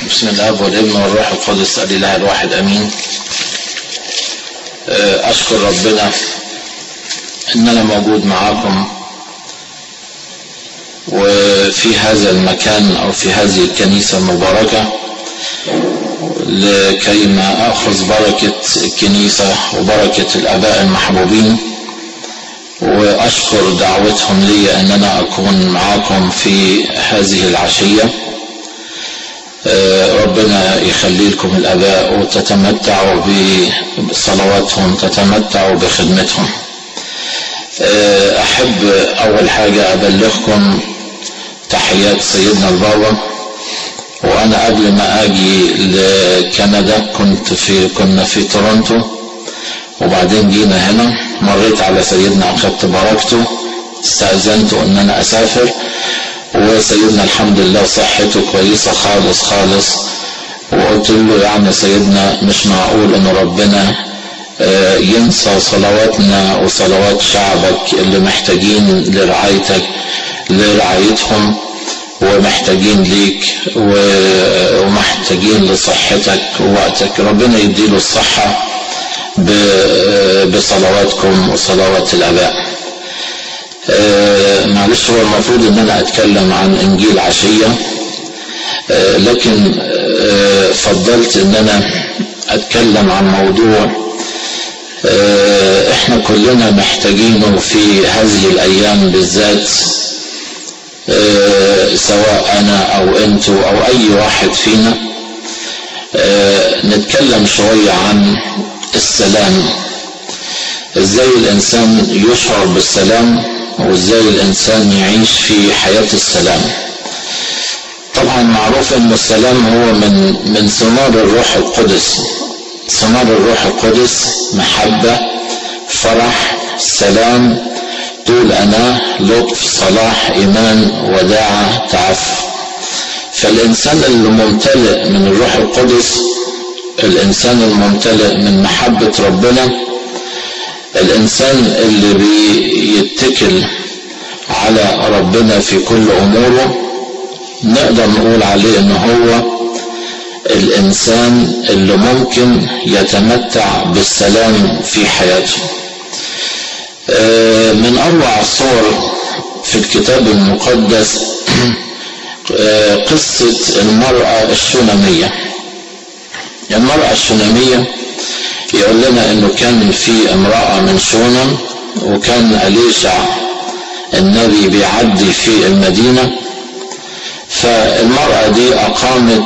بسم الاب والابن والروح القدس الاله الواحد امين اشكر ربنا ان انا موجود معاكم وفي هذا المكان او في هذه الكنيسه المباركه لكي ما اخذ بركه الكنيسه وبركه الاباء المحبوبين واشكر دعوتهم لي ان انا اكون معاكم في هذه العشيه ربنا يخلي لكم الاباء وتتمتعوا بصلواتهم تتمتعوا بخدمتهم احب اول حاجه ابلغكم تحيات سيدنا البابا وانا قبل ما اجي لكندا كنت في كنا في تورونتو وبعدين جينا هنا مريت على سيدنا اخذت بركته استاذنته ان انا اسافر وسيدنا الحمد لله صحته كويسه خالص خالص وقلت له يعني سيدنا مش معقول ان ربنا ينسى صلواتنا وصلوات شعبك اللي محتاجين لرعايتك لرعايتهم ومحتاجين ليك ومحتاجين لصحتك ووقتك ربنا يديله الصحة بصلواتكم وصلوات الآباء معلش هو المفروض ان انا اتكلم عن انجيل عشية لكن فضلت ان انا اتكلم عن موضوع احنا كلنا محتاجينه في هذه الايام بالذات سواء انا او انتوا او اي واحد فينا نتكلم شوية عن السلام ازاي الانسان يشعر بالسلام وازاي الانسان يعيش في حياة السلام طبعا معروف ان السلام هو من من ثمار الروح القدس ثمار الروح القدس محبة فرح سلام طول أنا لطف صلاح إيمان وداعة تعفف فالإنسان اللي ممتلئ من الروح القدس الإنسان الممتلئ من محبة ربنا الإنسان اللي بيتكل على ربنا في كل أموره نقدر نقول عليه إن هو الإنسان اللي ممكن يتمتع بالسلام في حياته من أروع الصور في الكتاب المقدس قصة المرأة الشونامية المرأة الشونامية يقول لنا انه كان في امرأة من شونم وكان أليشع النبي بيعدي في المدينة فالمرأة دي أقامت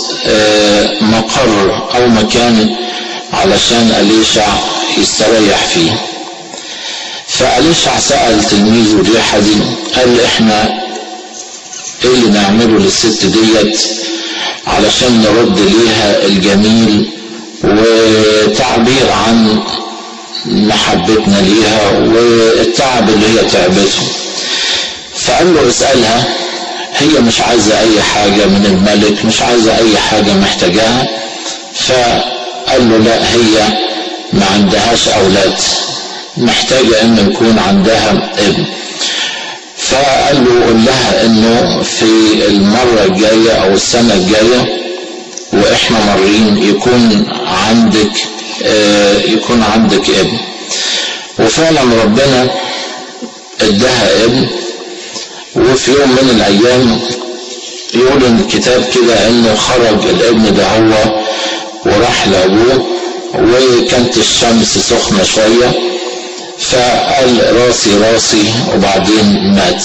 مقر أو مكان علشان أليشع يستريح فيه فأليشع سأل تلميذه ريحة دي قال احنا ايه اللي نعمله للست ديت علشان نرد ليها الجميل وتعبير عن محبتنا ليها والتعب اللي هي تعبته فقال له اسألها هي مش عايزة أي حاجة من الملك مش عايزة أي حاجة محتاجاها فقال له لا هي ما عندهاش أولاد محتاجة أن يكون عندها ابن فقال له قول لها انه في المرة الجاية او السنة الجاية واحنا مارين يكون عندك آه يكون عندك ابن وفعلا ربنا ادها ابن وفي يوم من الايام يقول ان الكتاب كده انه خرج الابن ده هو وراح لابوه وكانت الشمس سخنة شوية فقال راسي راسي وبعدين مات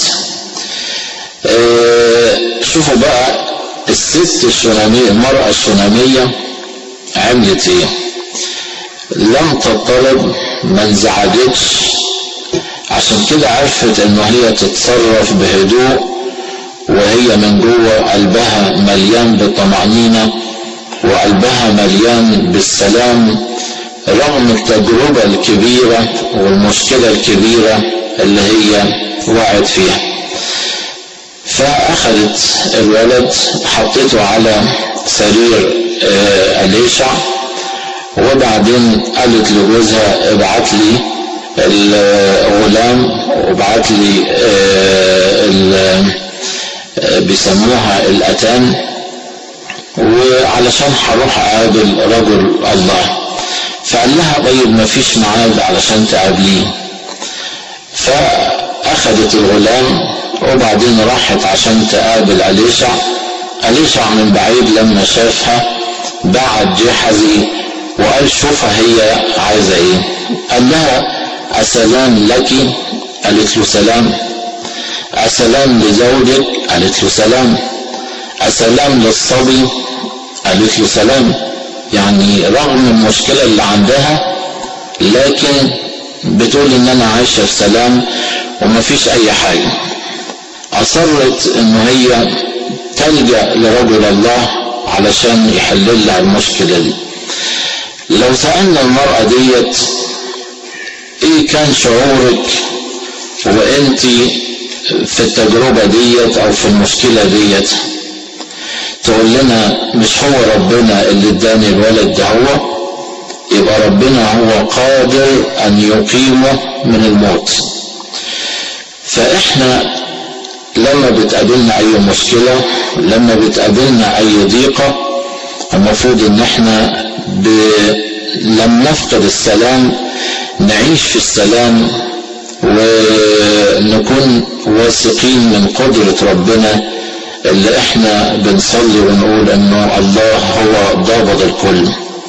اه شوفوا بقى الست الشونامية المرأة الشونامية عملت ايه لم تضطرب ما انزعجتش عشان كده عرفت ان هي تتصرف بهدوء وهي من جوه قلبها مليان بالطمأنينة وقلبها مليان بالسلام رغم التجربة الكبيرة والمشكلة الكبيرة اللي هي وقعت فيها فأخذت الولد حطيته على سرير أليشع وبعدين قالت لجوزها ابعت لي الغلام وابعت لي بيسموها الأتان وعلشان هروح اقابل رجل الله فقال لها طيب ما فيش ميعاد علشان تقابليه فاخدت الغلام وبعدين راحت عشان تقابل أليشع أليشع من بعيد لما شافها بعت جحزي وقال شوفها هي عايزة ايه قال لها أسلام لك قالت له سلام أسلام لزوجك قالت له سلام أسلام للصبي قالت له سلام يعني رغم المشكلة اللي عندها لكن بتقول ان انا عايشة في سلام ومفيش اي حاجة اصرت ان هي تلجأ لرجل الله علشان يحل لها المشكلة دي لو سألنا المرأة ديت ايه كان شعورك وانت في التجربة ديت او في المشكلة ديت تقول لنا مش هو ربنا اللي اداني الولد ده هو يبقى ربنا هو قادر ان يقيمه من الموت فاحنا لما بتقابلنا اي مشكلة لما بتقابلنا اي ضيقة المفروض ان احنا ب... لم نفقد السلام نعيش في السلام ونكون واثقين من قدرة ربنا اللي احنا بنصلي ونقول انه الله هو ضابط الكل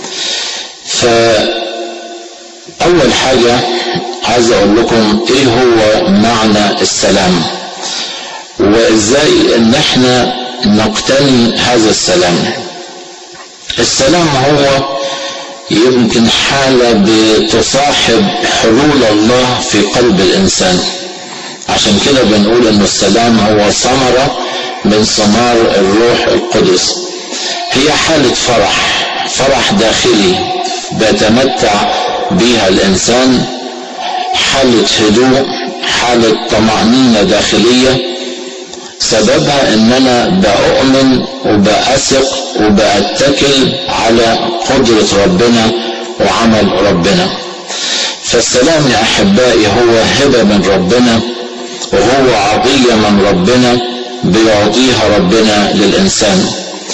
فأول حاجة عايز أقول لكم إيه هو معنى السلام وإزاي إن إحنا نقتني هذا السلام السلام هو يمكن حالة بتصاحب حلول الله في قلب الإنسان عشان كده بنقول إن السلام هو ثمرة من ثمار الروح القدس هي حالة فرح فرح داخلي بيتمتع بها الانسان حالة هدوء حالة طمأنينة داخلية سببها ان انا بأؤمن وبأثق وبأتكل على قدرة ربنا وعمل ربنا فالسلام يا احبائي هو هبة من ربنا وهو عطية من ربنا بيعطيها ربنا للإنسان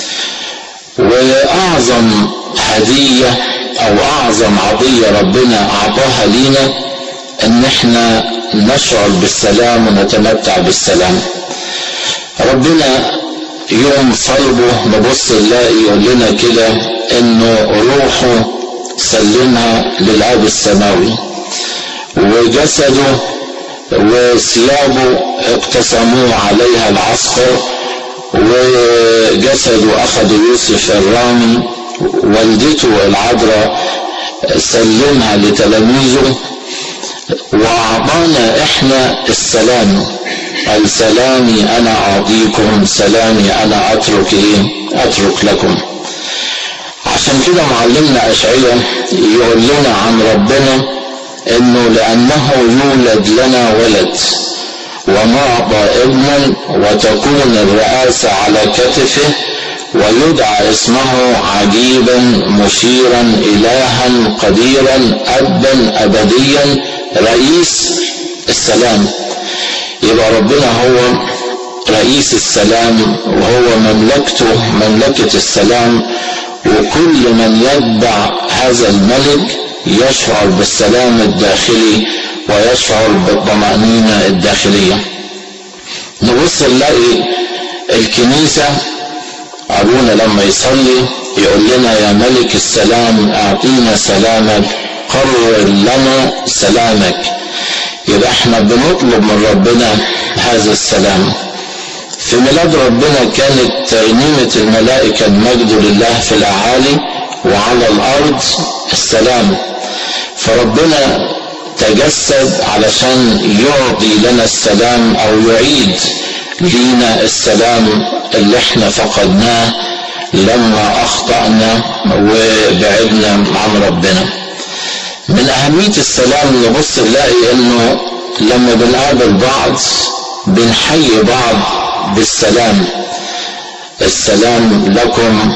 وأعظم هدية او اعظم عطية ربنا اعطاها لينا ان احنا نشعر بالسلام ونتمتع بالسلام ربنا يوم صلبه نبص نلاقي يقول لنا كده انه روحه سلمها للاب السماوي وجسده وثيابه اقتسموه عليها العسكر وجسده اخذ يوسف الرامي والدته العذراء سلمها لتلاميذه واعطانا احنا السلام السلامي انا اعطيكم سلامي انا اترك ايه اترك لكم عشان كده معلمنا اشعياء يقول لنا عن ربنا انه لانه يولد لنا ولد ونعطى ابنا وتكون الرئاسه على كتفه ويدعى اسمه عجيبا مشيرا الها قديرا ابا ابديا رئيس السلام يبقى ربنا هو رئيس السلام وهو مملكته مملكة السلام وكل من يتبع هذا الملك يشعر بالسلام الداخلي ويشعر بالطمأنينة الداخلية نبص نلاقي الكنيسة أبونا لما يصلي يقول لنا يا ملك السلام أعطينا سلامك قرر لنا سلامك يبقى احنا بنطلب من ربنا هذا السلام في ميلاد ربنا كانت ترنيمة الملائكة المجد لله في الأعالي وعلى الأرض السلام فربنا تجسد علشان يعطي لنا السلام أو يعيد لينا السلام اللي احنا فقدناه لما اخطأنا وبعدنا عن ربنا من اهمية السلام نبص نلاقي انه لما بنقابل بعض بنحيي بعض بالسلام السلام لكم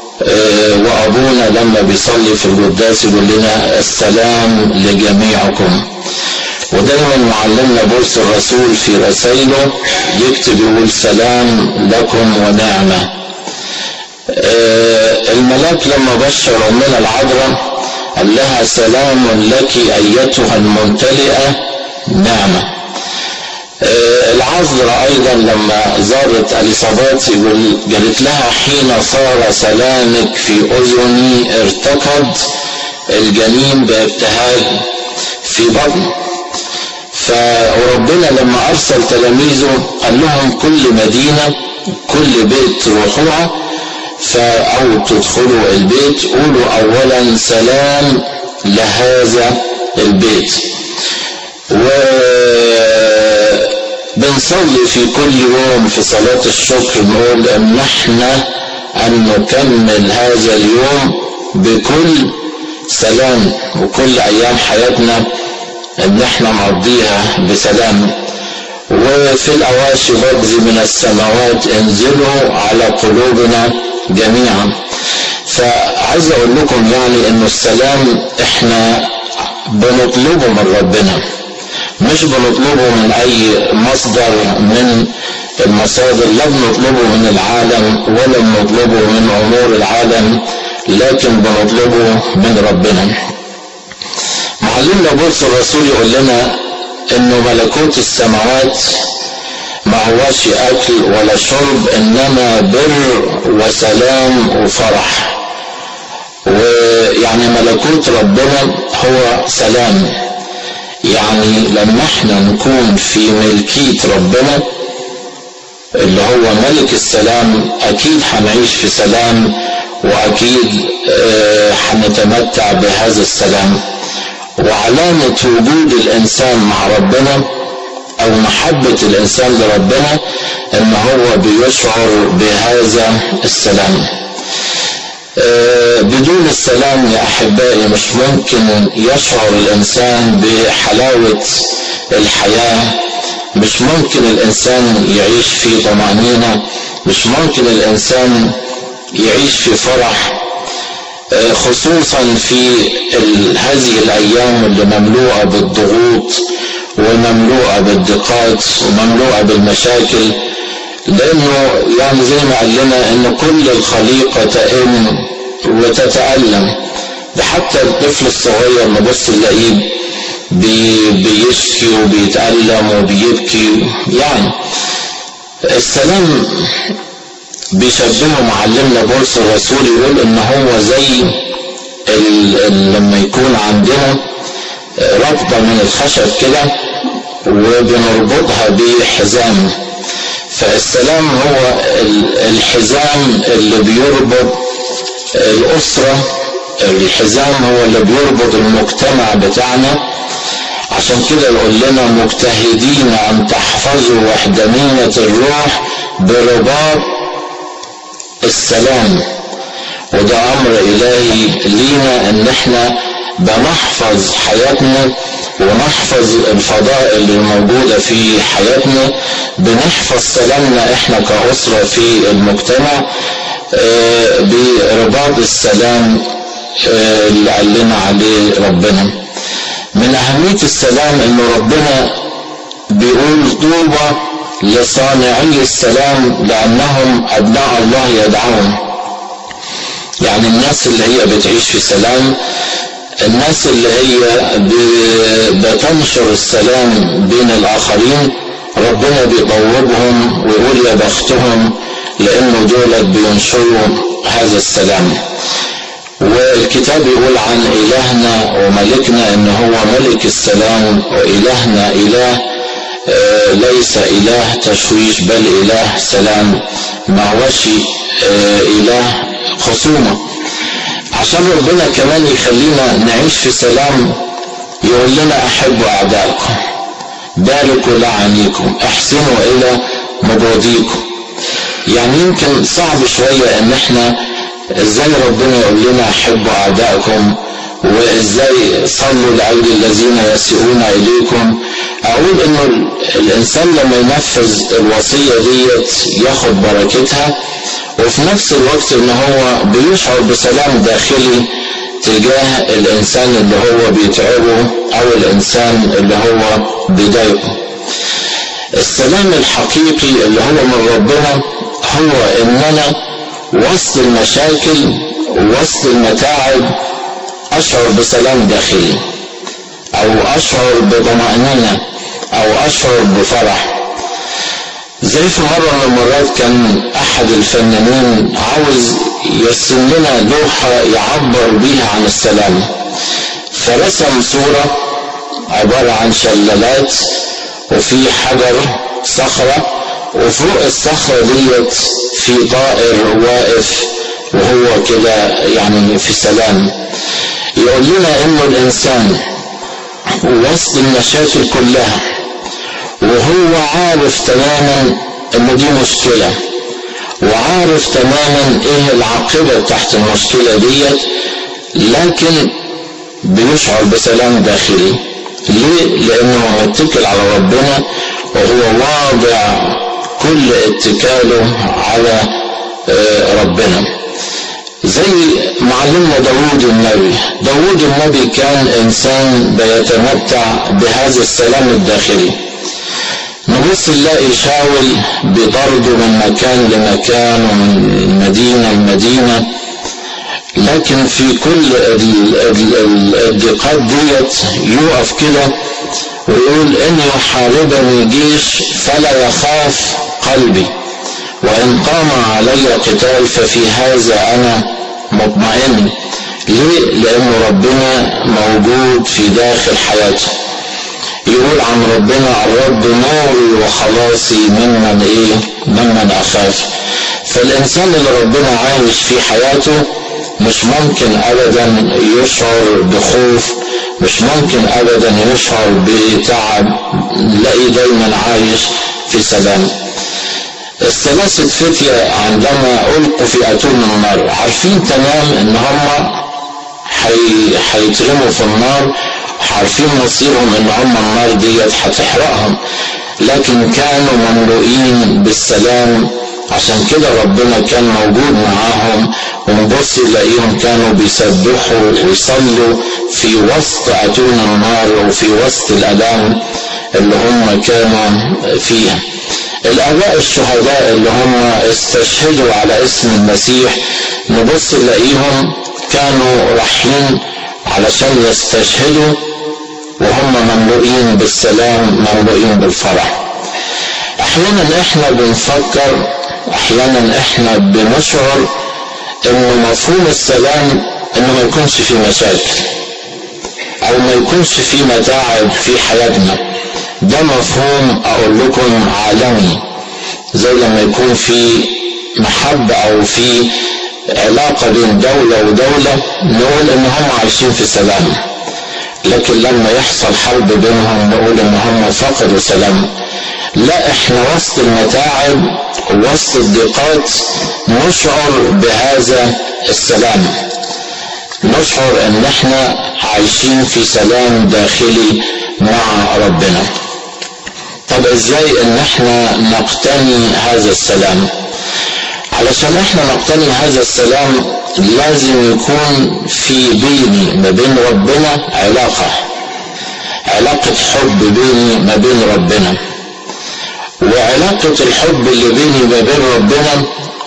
وابونا لما بيصلي في القداس يقول لنا السلام لجميعكم ودايما معلمنا بولس الرسول في رسائله يكتب يقول سلام لكم ونعمة الملاك لما بشر أمنا العذراء قال لها سلام لك أيتها الممتلئة نعمة العذراء أيضا لما زارت أليصابات يقول قالت لها حين صار سلامك في أذني ارتقد الجنين بابتهاج في بطن فربنا لما أرسل تلاميذه قال لهم كل مدينة كل بيت تروحوها أو تدخلوا البيت قولوا أولا سلام لهذا البيت وبنصلي في كل يوم في صلاة الشكر نقول ان احنا ان نكمل هذا اليوم بكل سلام وكل ايام حياتنا ان احنا نقضيها بسلام وفي الاواشي برضه من السماوات انزلوا على قلوبنا جميعا فعايز اقول لكم يعني انه السلام احنا بنطلبه من ربنا مش بنطلبه من اي مصدر من المصادر لا بنطلبه من العالم ولا بنطلبه من امور العالم لكن بنطلبه من ربنا معلمنا بولس الرسول يقول لنا انه ملكوت السماوات ما هوش اكل ولا شرب انما بر وسلام وفرح ويعني ملكوت ربنا هو سلام يعني لما احنا نكون في ملكية ربنا اللي هو ملك السلام اكيد هنعيش في سلام واكيد هنتمتع بهذا السلام وعلامة وجود الانسان مع ربنا او محبة الانسان لربنا ان هو بيشعر بهذا السلام بدون السلام يا احبائي مش ممكن يشعر الانسان بحلاوة الحياة مش ممكن الانسان يعيش في طمأنينة مش ممكن الانسان يعيش في فرح خصوصا في هذه الايام اللي مملوءة بالضغوط ومملوءة بالضيقات ومملوءة بالمشاكل لانه يعني زي ما قال لنا ان كل الخليقة تئن وتتألم ده حتى الطفل الصغير نبص نلاقيه بي بيشكي وبيتألم وبيبكي يعني السلام بيشبهه معلمنا بولس الرسول يقول ان هو زي ال ال لما يكون عندنا ربطة من الخشب كده وبنربطها بحزام فالسلام هو الحزام اللي بيربط الأسرة الحزام هو اللي بيربط المجتمع بتاعنا عشان كده يقول لنا مجتهدين أن تحفظوا وحدانية الروح برباط السلام وده أمر إلهي لينا إن إحنا بنحفظ حياتنا ونحفظ الفضائل الموجودة في حياتنا بنحفظ سلامنا احنا كأسرة في المجتمع برباط السلام اللي قال لنا عليه ربنا من أهمية السلام إن ربنا بيقول طوبى لصانعي السلام لأنهم أبناء الله يدعون يعني الناس اللي هي بتعيش في سلام الناس اللي هي بتنشر السلام بين الآخرين ربنا بيطوبهم ويقول يا بختهم لأنه دولت بينشروا هذا السلام والكتاب يقول عن إلهنا وملكنا إن هو ملك السلام وإلهنا إله ليس إله تشويش بل إله سلام ما هوش إله خصومة عشان ربنا كمان يخلينا نعيش في سلام يقول لنا أحبوا أعدائكم باركوا لعنيكم احسنوا إلى مبغضيكم يعني يمكن صعب شوية ان احنا ازاي ربنا يقول لنا احبوا اعدائكم وازاي صلوا لاجل الذين يسيئون اليكم اقول انه الانسان لما ينفذ الوصية ديت ياخد بركتها وفي نفس الوقت ان هو بيشعر بسلام داخلي تجاه الانسان اللي هو بيتعبه او الانسان اللي هو بيضايقه السلام الحقيقي اللي هو من ربنا هو ان انا وسط المشاكل وسط المتاعب اشعر بسلام داخلي او اشعر بطمأنينة او اشعر بفرح زي في مرة من المرات كان احد الفنانين عاوز يرسم لنا لوحة يعبر بيها عن السلام فرسم صورة عبارة عن شلالات وفي حجر صخرة وفوق الصخرة ديت في طائر واقف وهو كده يعني في سلام يقول لنا انه الانسان وسط المشاكل كلها وهو عارف تماما ان دي مشكلة وعارف تماما ايه العاقبة تحت المشكلة ديت لكن بيشعر بسلام داخلي ليه؟ لانه متكل على ربنا وهو واضع كل اتكاله على ربنا زي معلمنا داود النبي داود النبي كان انسان بيتمتع بهذا السلام الداخلي نبص نلاقي شاول بطرده من مكان لمكان ومن مدينة لمدينة لكن في كل الضيقات ديت يقف كده ويقول ان يحاربني جيش فلا يخاف قلبي وان قام علي قتال ففي هذا انا مطمئن ليه لان ربنا موجود في داخل حياته يقول عن ربنا الرب نوري وخلاصي ممن ايه ممن اخاف فالانسان اللي ربنا عايش في حياته مش ممكن ابدا يشعر بخوف مش ممكن ابدا يشعر بتعب لاقي دايما عايش في سلام الثلاثة فتية عندما ألقوا في أتون النار عارفين تمام إن هم هيترموا في النار عارفين مصيرهم إن هم النار ديت هتحرقهم لكن كانوا مملوئين بالسلام عشان كده ربنا كان موجود معاهم ونبص نلاقيهم كانوا بيسبحوا ويصلوا في وسط أتون النار وفي وسط الألام اللي هم كانوا فيها الآباء الشهداء اللي هم استشهدوا على اسم المسيح نبص نلاقيهم كانوا رايحين علشان يستشهدوا وهم مملوئين بالسلام مملوئين بالفرح احيانا احنا بنفكر احيانا احنا بنشعر انه مفهوم السلام انه ما يكونش في مشاكل او ما يكونش في متاعب في حياتنا ده مفهوم اقول لكم عالمي زي لما يكون في محبة او في علاقة بين دولة ودولة نقول ان هم عايشين في سلام لكن لما يحصل حرب بينهم نقول ان هم فقدوا سلام لا احنا وسط المتاعب وسط الضيقات نشعر بهذا السلام نشعر ان احنا عايشين في سلام داخلي مع ربنا طب ازاي ان احنا نقتني هذا السلام علشان احنا نقتني هذا السلام لازم يكون في بيني ما بين ربنا علاقة علاقة حب بيني ما بين ربنا وعلاقة الحب اللي بيني ما بين ربنا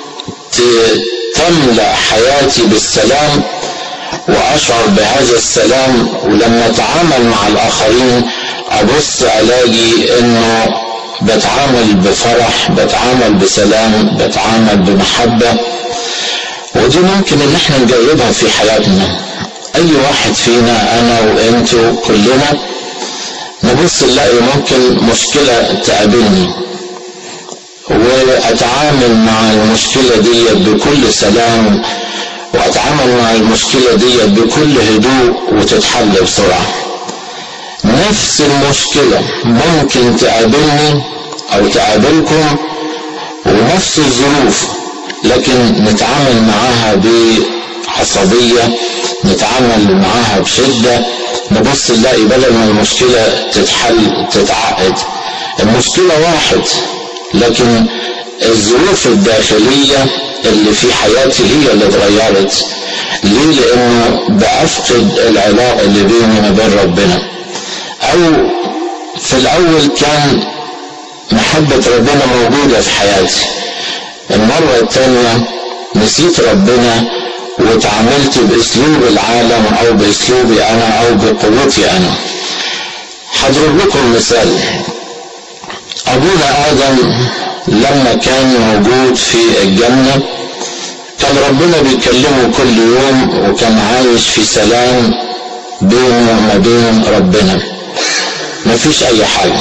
تملأ حياتي بالسلام وأشعر بهذا السلام ولما أتعامل مع الآخرين أبص ألاقي إنه بتعامل بفرح بتعامل بسلام بتعامل بمحبة ودي ممكن إن احنا نجربها في حياتنا أي واحد فينا أنا وأنتوا كلنا نبص نلاقي ممكن مشكلة تقابلني واتعامل مع المشكلة دي بكل سلام واتعامل مع المشكلة دي بكل هدوء وتتحل بسرعة نفس المشكلة ممكن تقابلني او تقابلكم ونفس الظروف لكن نتعامل معاها بعصبية نتعامل معاها بشدة نبص نلاقي بدل ما المشكلة تتحل تتعقد المشكلة واحد لكن الظروف الداخلية اللي في حياتي هي اللي اتغيرت ليه لانه بافقد العلاقة اللي بيني ما بين ربنا او في الاول كان محبة ربنا موجودة في حياتي المرة الثانية نسيت ربنا وتعاملت باسلوب العالم او باسلوبي انا او بقوتي انا هضرب لكم مثال ابونا ادم لما كان موجود في الجنه كان ربنا بيكلمه كل يوم وكان عايش في سلام بينه وما بين ربنا مفيش اي حاجه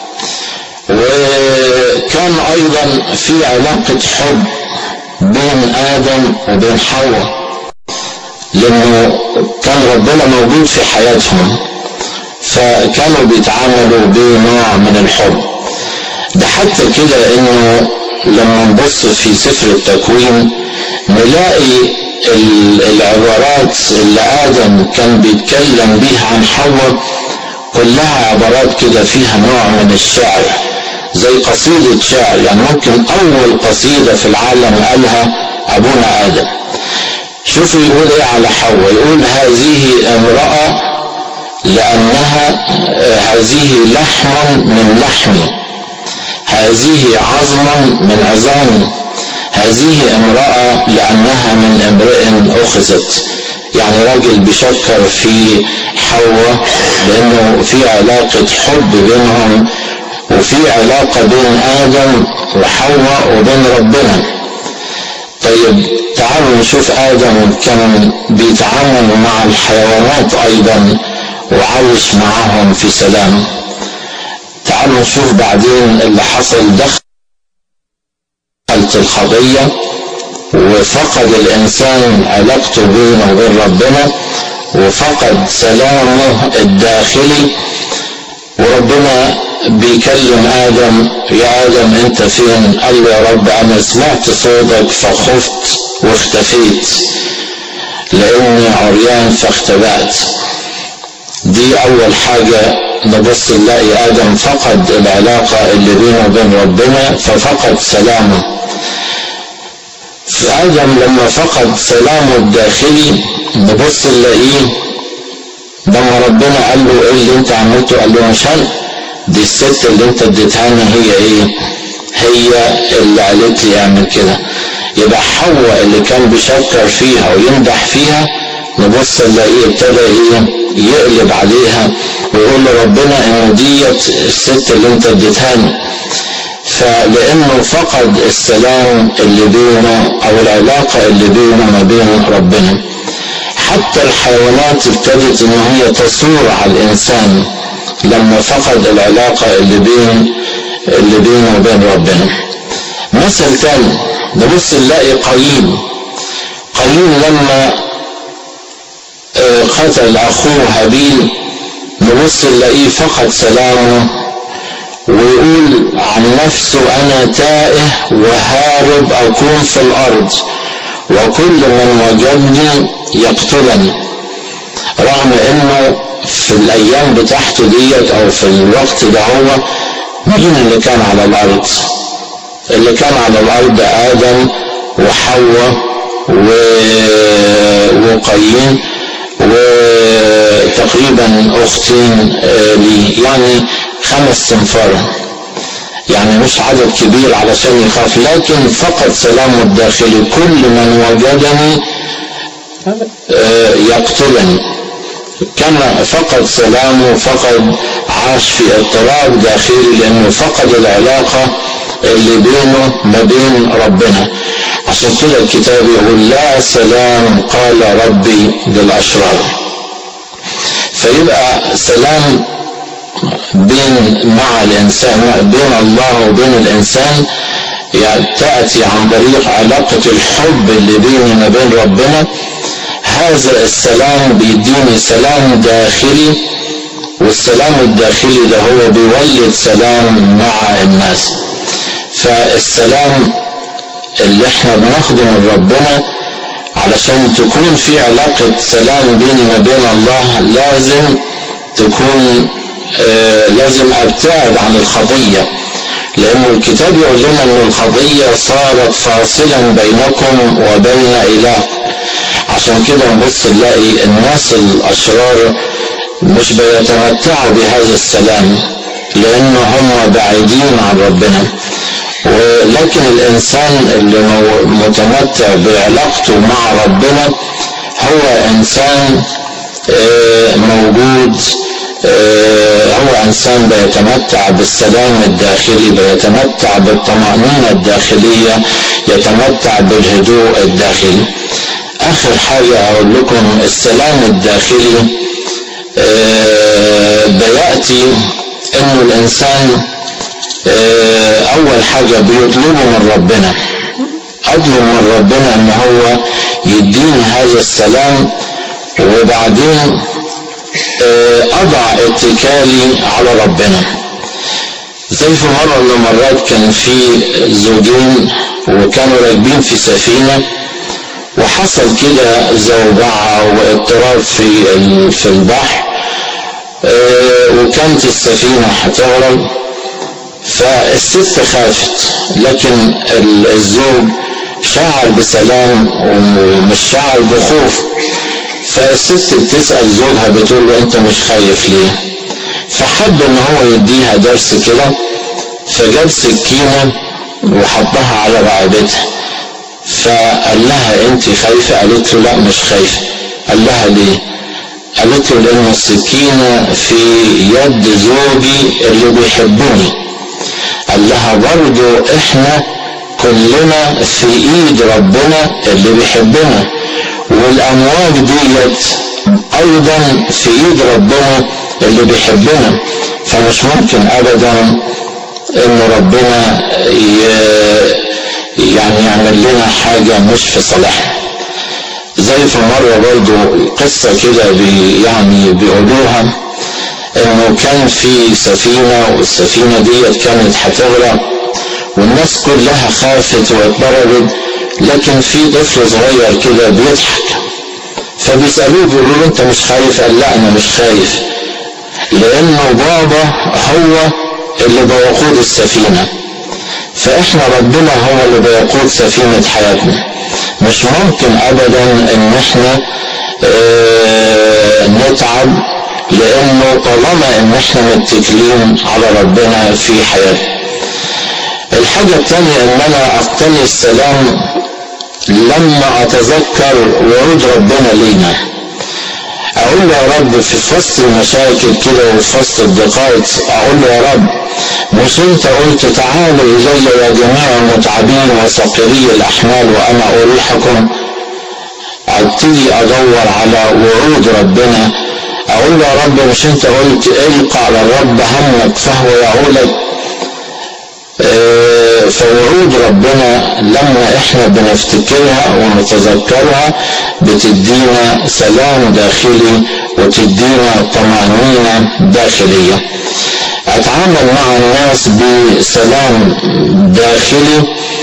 وكان ايضا في علاقه حب بين ادم وبين حواء لانه كان ربنا موجود في حياتهم فكانوا بيتعاملوا بنوع من الحب ده حتى كده انه لما نبص في سفر التكوين نلاقي العبارات اللي ادم كان بيتكلم بيها عن حواء كلها عبارات كده فيها نوع من الشعر زي قصيدة شعر يعني ممكن أول قصيدة في العالم قالها أبونا آدم شوفوا يقول إيه على حواء يقول هذه امرأة لأنها هذه لحم من لحمي هذه عظم من عظامي هذه امرأة لأنها من امرئ أخذت يعني راجل بيشكر في حواء لأنه في علاقة حب بينهم وفي علاقة بين آدم وحواء وبين ربنا طيب تعالوا نشوف آدم كان بيتعامل مع الحيوانات أيضا وعايش معهم في سلام تعالوا نشوف بعدين اللي حصل دخلت الخطية وفقد الإنسان علاقته بينه وبين ربنا وفقد سلامه الداخلي وربنا بيكلم آدم يا آدم أنت فين؟ قال له يا رب أنا سمعت صوتك فخفت واختفيت لأني عريان فاختبأت دي أول حاجة نبص نلاقي آدم فقد العلاقة اللي بينه وبين ربنا ففقد سلامه فآدم لما فقد سلامه الداخلي نبص نلاقيه لما ربنا قال له ايه اللي انت عملته قال له مش انا دي الست اللي انت اديتها لي هي ايه هي اللي قالت لي اعمل كده يبقى حواء اللي كان بيشكر فيها ويمدح فيها نبص نلاقيه ابتدى ايه يقلب عليها ويقول لربنا ان ديت الست اللي انت اديتها لي فلانه فقد السلام اللي بينه او العلاقه اللي بينه وما بين ربنا حتى الحيوانات ابتدت ان هي تصور على الانسان لما فقد العلاقة اللي بين اللي بينه وبين ربنا مثل تاني نبص نلاقي قايين قايين لما قتل اخوه هابيل نبص نلاقيه فقد سلامه ويقول عن نفسه انا تائه وهارب اكون في الارض وكل من وجدني يقتلني رغم انه في الايام بتاعته ديت او في الوقت ده هو مين اللي كان على الارض اللي كان على الارض ادم وحواء و... وقايين وتقريبا اختين لي يعني خمس تنفار يعني مش عدد كبير علشان يخاف لكن فقد سلامه الداخلي كل من وجدني يقتلني كان فقد سلامه فقد عاش في اضطراب داخلي لانه فقد العلاقه اللي بينه ما بين ربنا عشان كده الكتاب يقول لا سلام قال ربي للاشرار فيبقى سلام بين مع الانسان بين الله وبين الانسان يعني تاتي عن طريق علاقه الحب اللي بيني وما بين ربنا هذا السلام بيديني سلام داخلي والسلام الداخلي ده هو بيولد سلام مع الناس فالسلام اللي احنا بناخده من ربنا علشان تكون في علاقة سلام بيني وبين الله لازم تكون آه لازم ابتعد عن الخطية لأن الكتاب يقول لنا أن الخطية صارت فاصلا بينكم وبين إله عشان كده نبص نلاقي الناس الأشرار مش بيتمتعوا بهذا السلام لأن هم بعيدين عن ربنا ولكن الإنسان اللي متمتع بعلاقته مع ربنا هو إنسان موجود هو انسان بيتمتع بالسلام الداخلي بيتمتع بالطمانينه الداخليه يتمتع بالهدوء الداخلي اخر حاجه اقول لكم السلام الداخلي بياتي انه الانسان اول حاجه بيطلبه من ربنا اطلب من ربنا ان هو يديني هذا السلام وبعدين اضع اتكالي على ربنا زي في مرة من المرات كان في زوجين وكانوا راكبين في سفينة وحصل كده زوبعة واضطراب في في البحر وكانت السفينة هتغرق فالست خافت لكن الزوج شعر بسلام ومش شعر بخوف فالست بتسأل زوجها بتقول له انت مش خايف ليه فحب ان هو يديها درس كده فجاب سكينة وحطها على رقبتها فقال لها انت خايفة قالت له لا مش خايفة قال لها ليه قالت له لان السكينة في يد زوجي اللي بيحبني قال لها برضو احنا كلنا في ايد ربنا اللي بيحبنا والامواج ديت ايضا في ايد ربنا اللي بيحبنا فمش ممكن ابدا ان ربنا يعني يعمل لنا حاجة مش في صالحنا زي في مرة برضو قصة كده بي يعني بيقولوها انه كان في سفينة والسفينة ديت كانت هتغرق والناس كلها خافت واضطربت لكن في طفل صغير كده بيضحك فبيسألوه بيقولوا له انت مش خايف قال لا انا مش خايف لانه بابا هو اللي بيقود السفينة فاحنا ربنا هو اللي بيقود سفينة حياتنا مش ممكن ابدا ان احنا اه نتعب لانه طالما ان احنا متكلين على ربنا في حياتنا الحاجة الثانية ان انا اقتني السلام لما اتذكر وعود ربنا لينا اقول له يا رب في وسط المشاكل كده وفي وسط الضيقات اقول له يا رب مش انت قلت تعالوا الي يا جميع المتعبين وثقيلي الاحمال وانا اريحكم ابتدي ادور على وعود ربنا اقول له يا رب مش انت قلت القى على الرب همك فهو يعولك فوعود ربنا لما احنا بنفتكرها ونتذكرها بتدينا سلام داخلي وتدينا طمأنينة داخلية اتعامل مع الناس بسلام داخلي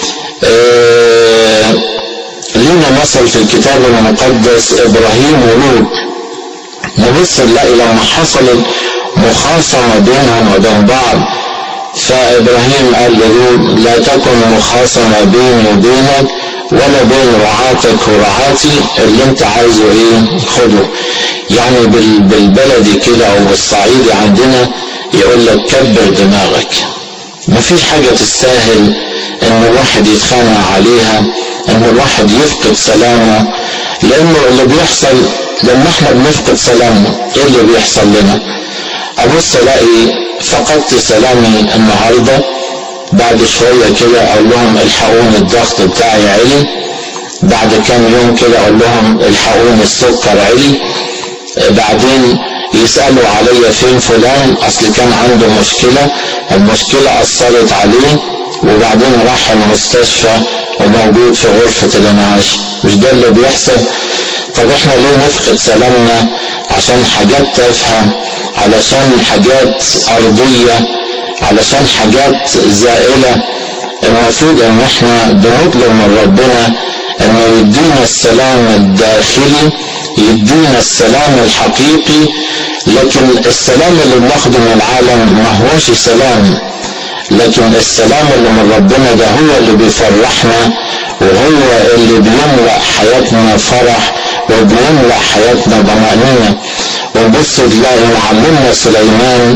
آه لنا مثل في الكتاب المقدس ابراهيم ولوط نبص نلاقي لما حصلت مخاصمة بينهم وبين بعض فابراهيم قال للوط لا تكن مخاصمه بيني وبينك ولا بين رعاتك ورعاتي اللي انت عايزه ايه خده يعني بالبلدي كده او بالصعيدي عندنا يقول لك كبر دماغك مفيش حاجه تستاهل ان الواحد يتخانق عليها ان الواحد يفقد سلامه لانه اللي بيحصل لما احنا بنفقد سلامنا ايه اللي بيحصل لنا ابص الاقي فقدت سلامي النهارده بعد شويه كده اقول لهم الحقوني الضغط بتاعي عالي بعد كام يوم كده اقول لهم الحقوني السكر عالي بعدين يسالوا عليا فين فلان اصل كان عنده مشكله المشكله اثرت عليه وبعدين راح المستشفى وموجود في غرفه الانعاش مش ده اللي بيحصل طب احنا ليه نفقد سلامنا عشان حاجات تافهه علشان حاجات أرضية علشان حاجات زائلة المفروض ان احنا بنطلب من ربنا انه يدينا السلام الداخلي يدينا السلام الحقيقي لكن السلام اللي بناخده من العالم ما هوش سلام لكن السلام اللي من ربنا ده هو اللي بيفرحنا وهو اللي بيملأ حياتنا فرح وبيملأ حياتنا طمأنينة ونبص تلاقي معلمنا سليمان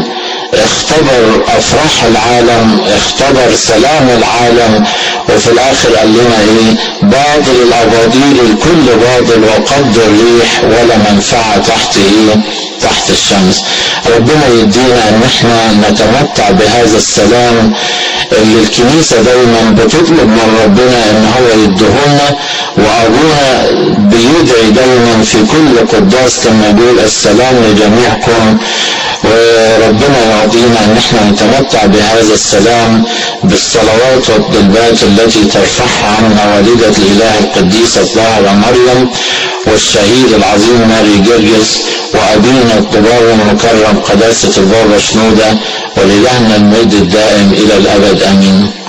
اختبر افراح العالم اختبر سلام العالم وفي الاخر قال لنا ايه باطل الاباطيل الكل باطل وقد الريح ولا منفعه تحت ايه تحت الشمس ربنا يدينا ان احنا نتمتع بهذا السلام اللي الكنيسة دايما بتطلب من ربنا ان هو يدهولنا وابونا بيدعي دايما في كل قداس كما يقول السلام لجميعكم وربنا يعطينا ان احنا نتمتع بهذا السلام بالصلوات والطلبات التي ترفعها عنا والدة الاله القديسة طاهرة مريم والشهيد العظيم ماري جرجس وابينا الطباوي المكرم قداسة البابا شنودة ولإلهنا المجد الدائم إلى الأبد آمين